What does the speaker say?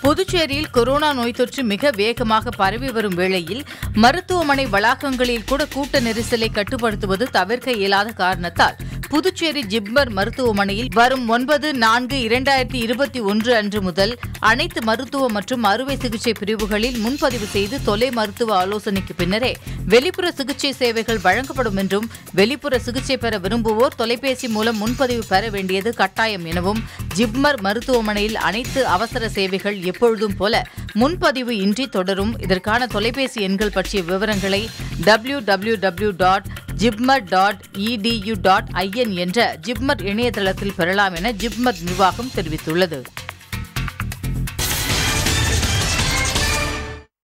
புதுச்சேரியில் கொரோனா நோய் தொற்று மிக வேகமாக பரவி வரும் வேளையில் மருத்துவமனை வளாகங்களில் கூட கூட்ட நெரிசலை கட்டுப்படுத்துவது தவிர்க்க இயலாத காரணத்தால் புதுச்சேரி ஜிப்மர் மருத்துவமனையில் வரும் ஒன்பது நான்கு இரண்டாயிரத்தி இருபத்தி ஒன்று அன்று முதல் அனைத்து மருத்துவ மற்றும் அறுவை சிகிச்சை பிரிவுகளில் முன்பதிவு செய்து தொலை மருத்துவ ஆலோசனைக்கு பின்னரே வெளிப்புற சிகிச்சை சேவைகள் வழங்கப்படும் என்றும் வெளிப்புற சிகிச்சை பெற விரும்புவோர் தொலைபேசி மூலம் முன்பதிவு பெற வேண்டியது கட்டாயம் எனவும் ஜிப்மர் மருத்துவமனையில் அனைத்து அவசர சேவைகள் எப்பொழுதும் போல முன்பதிவு இன்றி தொடரும் இதற்கான தொலைபேசி எண்கள் பற்றிய விவரங்களை W W W dot JIPMER dot edu dot in என்ற ஜிப்மர் இணையதளத்தில் பெறலாம் என ஜிப்மர் நிர்வாகம் தெரிவித்துள்ளது